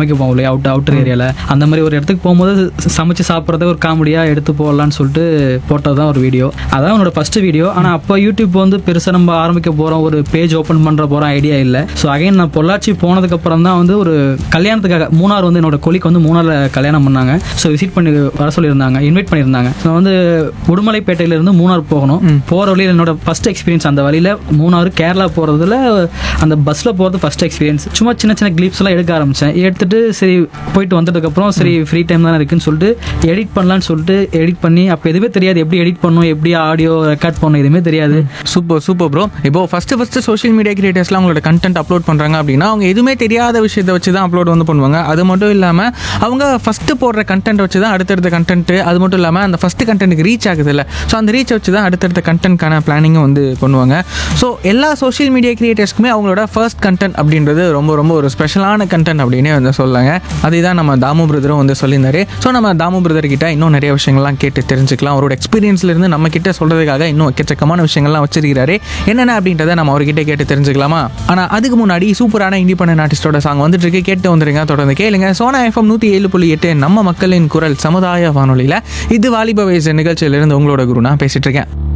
சமைக்க போவோம் இல்லையா அவுட் அவுட்டர் ஏரியாவில் அந்த மாதிரி ஒரு இடத்துக்கு போகும்போது சமைச்சு சாப்பிட்றத ஒரு காமெடியாக எடுத்து போடலான்னு சொல்லிட்டு போட்டது தான் ஒரு வீடியோ அதான் என்னோட ஃபர்ஸ்ட் வீடியோ ஆனால் அப்போ யூடியூப் வந்து பெருசாக நம்ம ஆரம்பிக்க போகிறோம் ஒரு பேஜ் ஓப்பன் பண்ணுற போகிறோம் ஐடியா இல்லை ஸோ அகைன் நான் பொள்ளாச்சி போனதுக்கப்புறம் தான் வந்து ஒரு கல்யாணத்துக்காக மூணார் வந்து என்னோட கொலிக்கு வந்து மூணாரில் கல்யாணம் பண்ணாங்க ஸோ விசிட் பண்ணி வர சொல்லியிருந்தாங்க இன்வைட் பண்ணியிருந்தாங்க நான் வந்து உடுமலைப்பேட்டையிலேருந்து மூணார் போகணும் போகிற வழியில் என்னோட ஃபர்ஸ்ட் எக்ஸ்பீரியன்ஸ் அந்த வழியில் மூணாறு கேரளா போகிறதுல அந்த பஸ்ஸில் போகிறது ஃபர்ஸ்ட் எக்ஸ்பீரியன்ஸ் சும்மா சின்ன சின்ன கிளிப்ஸ் எல்லாம் எடுக்க ஆரம்பித்தேன் எடுத்துட்டு சரி போயிட்டு வந்ததுக்கப்புறம் சரி ஃப்ரீ டைம் தானே இருக்குன்னு சொல்லிட்டு எடிட் பண்ணலான்னு சொல்லிட்டு எடிட் பண்ணி அப்போ எதுவுமே தெரியாது எப்படி எடிட் பண்ணணும் எப்படி ஆடியோ ரெக்கார்ட் பண்ணணும் எதுவுமே தெரியாது சூப்பர் சூப்பர் ப்ரோ இப்போ ஃபர்ஸ்ட் ஃபர்ஸ்ட் சோஷியல் மீடியா கிரியேட்டர்ஸ்லாம் அவங்களோட கண்டென்ட் அப்லோட் பண்ணுறாங்க அப்படின்னா அவங்க எதுவுமே தெரியாத விஷயத்தை வச்சு தான் அப்லோட் வந்து பண்ணுவாங்க அது மட்டும் இல்லாமல் அவங்க ஃபஸ்ட்டு போடுற கண்டென்ட் வச்சு தான் அடுத்தடுத்த கண்டென்ட் அது மட்டும் இல்லாமல் அந்த ஃபஸ்ட்டு கண்டென்ட்டுக்கு ரீச் ஆகுது இல்லை ஸோ அந்த ரீச் வச்சு தான் அடுத்தடுத்த கண்டென்ட்கான பிளானிங்கும் வந்து பண்ணுவாங்க ஸோ எல்லா சோஷியல் மீடியா கிரியேட்டர்ஸ்க்குமே அவங்களோட ஃபர்ஸ்ட் கண்டென்ட் அப்படின்றது ரொம்ப ரொம்ப ஒரு ஸ்பெஷலான கண்டென்ட் அப்படின்னே வந்து சொல்லாங்க அதை தான் நம்ம தாமு பிரதரும் வந்து சொல்லியிருந்தாரு ஸோ நம்ம தாமு பிரதர் கிட்ட இன்னும் நிறைய விஷயங்கள்லாம் கேட்டு தெரிஞ்சுக்கலாம் அவரோட எக்ஸ்பீரியன்ஸ்ல இருந்து நம்ம கிட்ட சொல்றதுக்காக இன்னும் எக்கச்சக்கமான விஷயங்கள்லாம் வச்சிருக்கிறாரு என்னென்ன அப்படின்றத நம்ம அவர்கிட்ட கேட்டு தெரிஞ்சுக்கலாமா ஆனால் அதுக்கு முன்னாடி சூப்பரான இண்டிபெண்டன்ட் ஆர்டிஸ்டோட சாங் வந்துட்டு இருக்கு கேட்டு வந்துருங்க தொடர்ந்து கேளுங்க சோனா எஃப்எம் நூற்றி ஏழு புள்ளி எட்டு நம்ம மக்களின் குரல் சமுதாய வானொலியில் இது வாலிப வயசு நிகழ்ச்சியிலிருந்து உங்களோட குரு நான் பேசிட்டு இருக்கேன்